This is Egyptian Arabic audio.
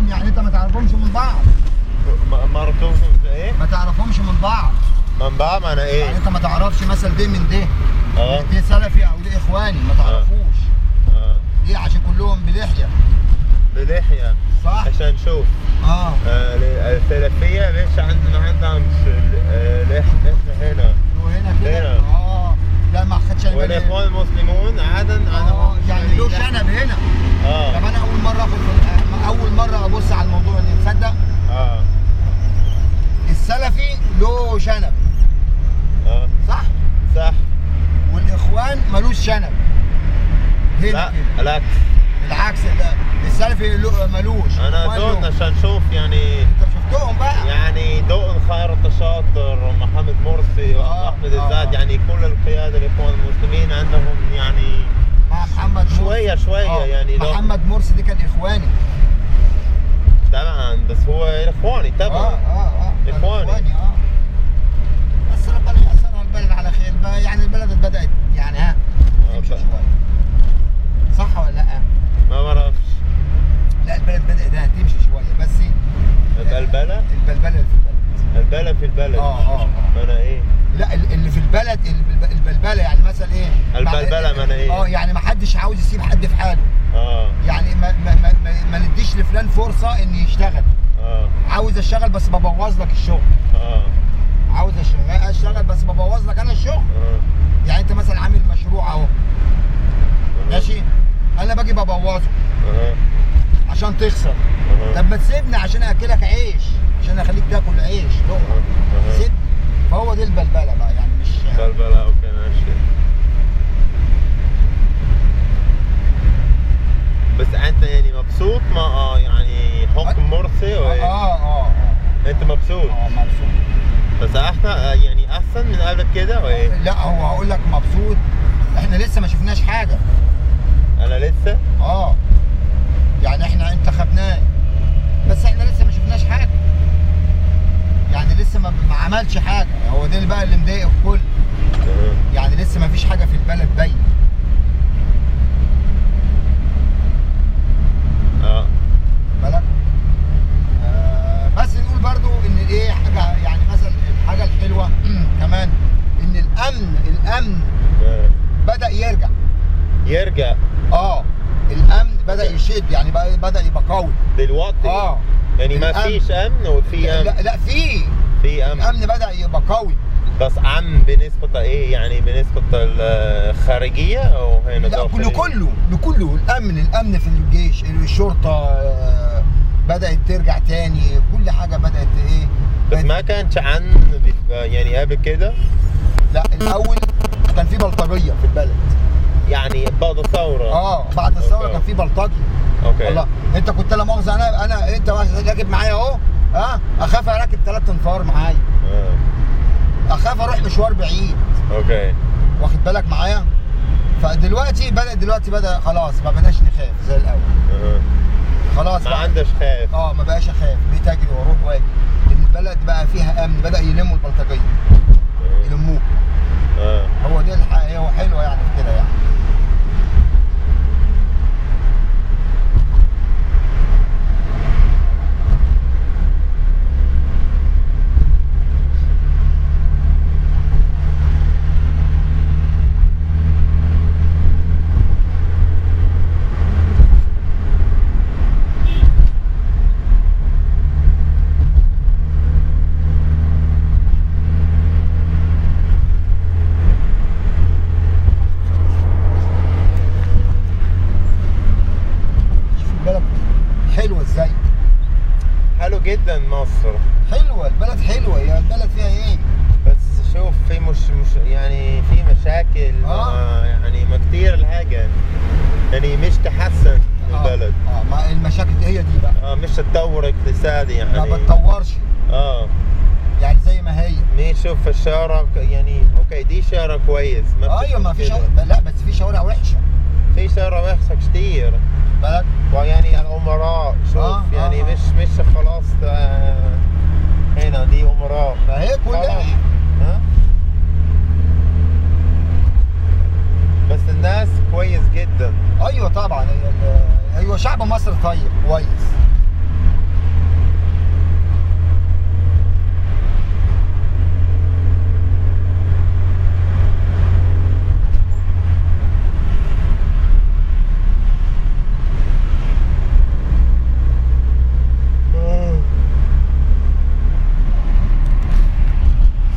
تعرفهم يعني انت ما تعرفهمش من بعض ما ما عرفتوش ايه ما تعرفهمش من بعض من بقى معنى يعني ايه انت ما تعرفش مثلا ده من ده اه ده سلفي او ده اخواني ما تعرفوش اه ليه عشان كلهم بلحيه بلحيه صح عشان نشوف اه آه، السلفيه ليش عندنا ما عندهمش آه، ليش ليش هنا وهنا كده هنا. اه لا ما خدش بالي. والاخوان المسلمون عادا اه عندهم يعني له شنب هنا طب اه انا اول مره اخد في- اول مره ابص على الموضوع اللي تصدق اه السلفي له شنب اه صح صح والاخوان ملوش شنب هنا لا كده العكس العكس ده السلفي له ملوش انا الإخوان دون له. عشان نشوف يعني انت شفتهم بقى يعني ضوء خير التشاطر محمد مرسي آه، واحمد آه. الزاد يعني كل القياده الاخوان المسلمين عندهم يعني مع محمد مرسي. شوية- شوية آه، يعني لو- محمد مرسي ده كان اخواني طبعا بس هو اخواني اه طبعا اه اه كان إخواني. اه بس ربنا ييسرها البلد على خير بقى يعني البلد بدات يعني ها آه، تمشي بقى. شويه صح ولا لا؟ ما بعرفش لا البلد بدات ها تمشي شويه بس البلبله البلبله اللي في البلد البلبله في البلد اه اه ما انا ايه لا ال- اللي في البلد البلب- البلبله يعني مثلا ايه البلبلة مع- معنى إيه؟ اه يعني ما حدش عاوز يسيب حد في حاله اه يعني ما ما ما, ما, ما نديش لفلان فرصه ان يشتغل اه عاوز اشتغل بس ببوظ لك الشغل اه عاوز اشتغل اشتغل بس ببوظ لك انا الشغل اه يعني انت مثلا عامل مشروع اهو ماشي انا باجي ببوظه اه عشان تخسر اه طب ما تسيبني عشان اكلك عيش عشان اخليك تاكل عيش لقمه اه سيبني فهو دي البلبله بقى يعني مش بلبله اوكي ماشي بس انت يعني مبسوط ما اه يعني حكم مرسي اه وإيه؟ اه اه انت مبسوط اه مبسوط بس احنا آه، يعني احسن من قبل كده وايه لا هو هقول لك مبسوط احنا لسه ما شفناش حاجه انا لسه اه يعني احنا انتخبناه بس احنا لسه ما شفناش حاجه يعني لسه ما, ما عملش حاجه هو ده اللي بقى اللي مضايق الكل اه يعني لسه ما فيش حاجه في البلد باينه اه بالك آه بس نقول برضو ان ايه حاجه يعني مثلا الحاجه الحلوه كمان ان الامن الامن آه. بدا يرجع يرجع اه الامن بدا يشد يعني بقى بدا يبقى قوي دلوقتي اه يعني ما الأمن. فيش امن وفي لا امن لا, لا في في امن الامن بدا يبقى قوي بس امن بنسبة ايه يعني بنسبة الخارجية او هنا لا داخلي؟ لكله لكله الامن الامن في الجيش الشرطه آه، بدات ترجع تاني كل حاجه بدات ايه بس بقت- ما كانش عن يعني قبل كده لا الاول كان في بلطجيه في البلد يعني بعد الثورة اه بعد الثوره أوكي. كان في بلطجي اوكي والله انت كنت لا مؤاخذه انا انا انت واحد راكب معايا اهو ها اخاف اراكب ثلاث انفار معايا آه. اخاف اروح مشوار بعيد اوكي واخد بالك معايا فدلوقتي بدا دلوقتي بدا خلاص ما بقناش نخاف زي الاول آه. خلاص ما بقى عندش خايف اه ما بقاش اخاف بقيت اجري واروح واجي البلد بقى فيها امن بدا يلموا البلطجيه آه. يلموه آه. هو دي الحقيقه هو حلوه يعني في كده يعني شوف البلد حلوه ازاي حلو جدا مصر حلوه البلد حلوه هي البلد فيها ايه بس شوف في مش مش يعني في مشاكل آه. آه. يعني ما كتير الحاجة يعني مش تحسن البلد اه, آه ما المشاكل دي هي دي بقى اه مش تطور اقتصادي يعني ما بتطورش اه يعني زي ما هي مين شوف الشارع ك- يعني اوكي دي شارع كويس ما فيش ايوه ما في مشكلة. شوارع لا بس في شوارع وحشه في شارع وحشة كتير بالك ويعني الامراء شوف آه، آه، يعني آه. مش مش خلاص آه هنا دي امراء ما هي كلها خلاص. ها بس الناس كويس جدا ايوه طبعا هي ال- ايوه شعب مصر طيب كويس